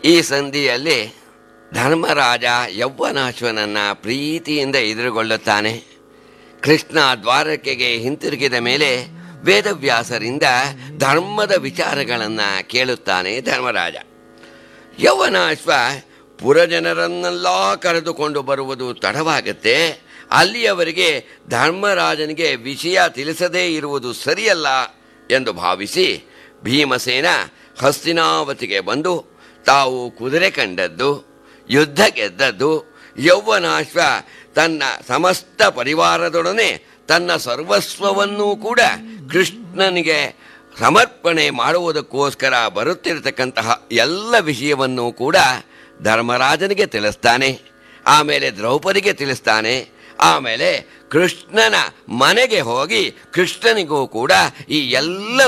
ಈ ಸಂಧಿಯಲ್ಲಿ ಧರ್ಮರಾಜ ಯೌವನಾಶ್ವನನ್ನ ಪ್ರೀತಿಯಿಂದ ಎದುರುಗೊಳ್ಳುತ್ತಾನೆ ಕೃಷ್ಣ ದ್ವಾರಕೆಗೆ ಹಿಂತಿರುಗಿದ ಮೇಲೆ ವೇದವ್ಯಾಸರಿಂದ ಧರ್ಮದ ವಿಚಾರಗಳನ್ನು ಕೇಳುತ್ತಾನೆ ಧರ್ಮರಾಜ ಯೌವನಾಶ್ವ ಪುರಜನರನ್ನೆಲ್ಲ ಕರೆದುಕೊಂಡು ಬರುವುದು ತಡವಾಗುತ್ತೆ ಅಲ್ಲಿಯವರೆಗೆ ಧರ್ಮರಾಜನಿಗೆ ವಿಷಯ ತಿಳಿಸದೇ ಇರುವುದು ಸರಿಯಲ್ಲ ಎಂದು ಭಾವಿಸಿ ಭೀಮಸೇನ ಹಸ್ತಿನಾವತಿಗೆ ಬಂದು ತಾವು ಕುದುರೆ ಕಂಡದ್ದು ಯುದ್ಧ ಗೆದ್ದದ್ದು ಯೌವನಾಶ್ವ ತನ್ನ ಸಮಸ್ತ ಪರಿವಾರದೊಡನೆ ತನ್ನ ಸರ್ವಸ್ವವನ್ನೂ ಕೂಡ ಕೃಷ್ಣನಿಗೆ ಸಮರ್ಪಣೆ ಮಾಡುವುದಕ್ಕೋಸ್ಕರ ಬರುತ್ತಿರತಕ್ಕಂತಹ ಎಲ್ಲ ವಿಷಯವನ್ನೂ ಕೂಡ ಧರ್ಮರಾಜನಿಗೆ ತಿಳಿಸ್ತಾನೆ ಆಮೇಲೆ ದ್ರೌಪದಿಗೆ ತಿಳಿಸ್ತಾನೆ ಆಮೇಲೆ ಕೃಷ್ಣನ ಮನೆಗೆ ಹೋಗಿ ಕೃಷ್ಣನಿಗೂ ಕೂಡ ಈ ಎಲ್ಲ